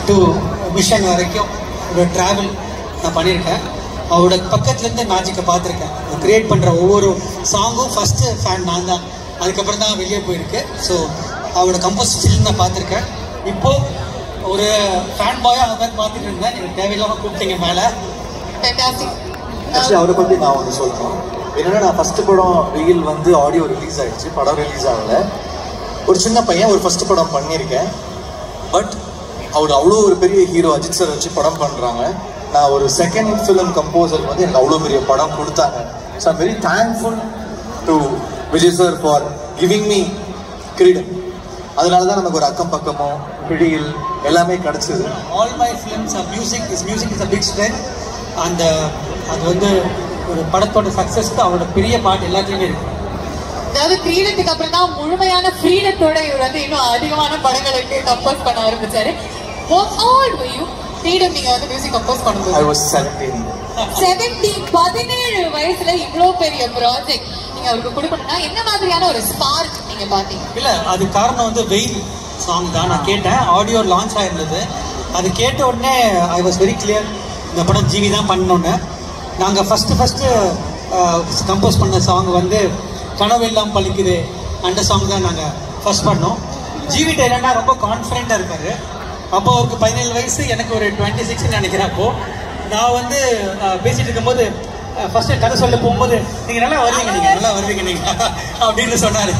To mission வரைக்கும் ஒரு travel நான் பண்ணியிருக்கேன் அவரோட பக்கத்துலேருந்து மேஜிக்கை பார்த்துருக்கேன் கிரியேட் பண்ணுற ஒவ்வொரு சாங்கும் ஃபஸ்ட்டு ஃபேன் நான் தான் அதுக்கப்புறம் தான் வெளியே போயிருக்கு ஸோ அவரோட கம்போஸ் ஃபில்ம் நான் பார்த்துருக்கேன் இப்போது ஒரு ஃபேன் பாயாக அந்த மாதிரி பார்த்துட்டு இருந்தேன் எனக்கு தேவையில்லாமல் கூப்பிட்டீங்க மேலே Fantastic. ஆக்சுவலி அவரை பற்றி நான் ஒன்று சொல்லணும் என்னன்னா நான் ஃபர்ஸ்ட் படம் ரீல் வந்து ஆடியோ ரிலீஸ் ஆயிடுச்சு படம் ரிலீஸ் ஆகல ஒரு சின்ன பையன் ஒரு ஃபர்ஸ்ட் படம் பண்ணியிருக்கேன் பட் அவர் அவ்வளோ ஒரு பெரிய ஹீரோ அஜித் சார் வச்சு படம் பண்ணுறாங்க நான் ஒரு செகண்ட் ஃபிலிம் கம்போசர் வந்து எனக்கு அவ்வளோ பெரிய படம் கொடுத்தாங்க so I'm very thankful to Vijay sir for giving me Kireedam அதனால தான் நமக்கு ஒரு அக்கம் பக்கமோ பிடியில் எல்லாமே கிடச்சிது all my films music is music is a big strength அந்த அது வந்து ஒரு படத்தோட சக்ஸஸ்க்கு அவரோட பெரிய பாட்டு எல்லாத்துலேயுமே இருக்கு அதாவது கிரீடத்துக்கு அப்புறம் தான் முழுமையான ஃப்ரீடத்தோட இவர் வந்து இன்னும் அதிகமான படங்களுக்கு கம்போஸ் பண்ண ஆரம்பிச்சாரு What old were you? Freedom நீங்க வந்து மியூசிக் கம்போஸ் ஐ பண்ணும்போது வாஸ் செவன்டீன் செவன்டீன் பதினேழு வயசுல இவ்வளோ பெரிய ப்ராஜெக்ட் நீங்க அவருக்கு கொடுக்கணும்னா என்ன மாதிரியான ஒரு ஸ்பார்க் நீங்க பாத்தீங்க இல்லை அது காரணம் வந்து வெயில் சாங் தான் நான் கேட்டேன் ஆடியோ லான்ச் ஆயிருந்தது அது கேட்ட உடனே ஐ வாஸ் வெரி கிளியர் இந்த படம் ஜிவி தான் பண்ணோன்னு நாங்கள் ஃபஸ்ட்டு ஃபஸ்ட்டு கம்போஸ் பண்ண சாங் வந்து கனவெல்லாம் பழிக்குது அந்த சாங் தான் நாங்கள் ஃபர்ஸ்ட் பண்ணோம் ஜிவி என்னன்னா ரொம்ப கான்ஃபிடென்ட்டாக இருக்காரு அப்போ அவருக்கு பதினேழு வயசு எனக்கு ஒரு டுவெண்ட்டி சிக்ஸ்னு நினைக்கிறேன் அப்போ நான் வந்து அஹ், பேசிட்டு இருக்கும்போது ஃபர்ஸ்ட் கதை சொல்ல போகும்போது நீங்க நல்லா வருவீங்க நீங்க நல்லா வருவீங்க நீங்க அப்படின்னு சொன்னாரு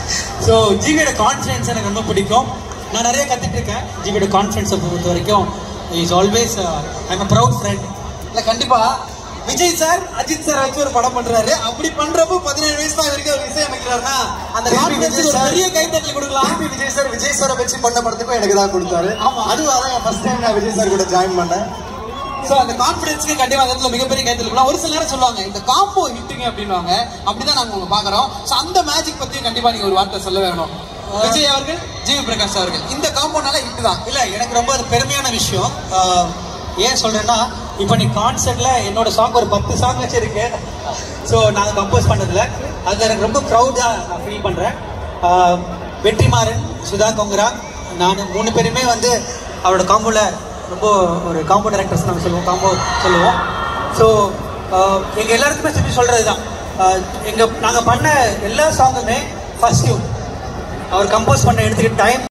ஸோ ஜிவியோட கான்ஃபிடன்ஸ் எனக்கு ரொம்ப பிடிக்கும் நான் நிறைய கத்துட்டு இருக்கேன் ஜிவியோட கான்ஃபிடன்ஸை பொறுத்த வரைக்கும் is always I'm a proud friend இல்ல கண்டிப்பா விஜய் சார் அஜித் சார் வச்சு ஒரு படம் பண்றாரு அப்படி பண்றப்போ பதினேழு வயசு தான் வரைக்கும் அவர் இசையமைக்கிறாருன்னா அந்த திருப்பி கான்பிடன்ஸ் விஜய் ஒரு சார். பெரிய கைத்தட்டல் கொடுக்கலாம் திருப்பி விஜய் சார் விஜய் சாரை வச்சு பண்ண படத்துக்கும் எனக்கு தான் கொடுத்தாரு ஆமா. அதுவும் அதான் ஃபர்ஸ்ட் டைம் நான் விஜய் சார் கூட ஜாயின் பண்ணேன் சோ அந்த கான்பிடன்ஸ்க்கு கண்டிப்பா அந்த இடத்துல மிகப்பெரிய கைத்தட்டல் கொடுக்கலாம் ஒரு சில நேரம் சொல்லுவாங்க இந்த காம்போ ஹிட்டுங்க அப்படின்னுவாங்க அப்படிதான் நாங்க உங்களை பாக்குறோம் சோ அந்த மேஜிக் பத்தி கண்டிப்பா நீங்க ஒரு வார்த்தை சொல்ல வேணும் விஜய் அவர்கள் ஜிவி பிரகாஷ் அவர்கள் இந்த காம்போனால ஹிட் தான் இல்லை எனக்கு ரொம்ப அது பெருமையான விஷயம் ஆஹ், ஏன் சொல்றேன்னா இப்போ நீ கான்சர்ட்ல என்னோட சாங் ஒரு பத்து சாங் வச்சிருக்கு ஸோ நான் கம்போஸ் பண்ணதில் அதில் எனக்கு ரொம்ப ப்ரௌடாக நான் ஃபீல் பண்ணுறேன் வெற்றிமாறன் சுதா கொங்கரா நான் மூணு பேருமே வந்து அவரோட காம்போல ரொம்ப ஒரு காம்போ டைரக்டர்ஸ் நாங்கள் சொல்லுவோம் காம்போ சொல்லுவோம் ஸோ எங்கள் எல்லாருக்குமே சொல்லி சொல்கிறது தான் எங்கள் நாங்கள் பண்ண எல்லா சாங்குமே ஃபர்ஸ்ட் அவர் கம்போஸ் பண்ண எடுத்துக்கிட்ட டைம்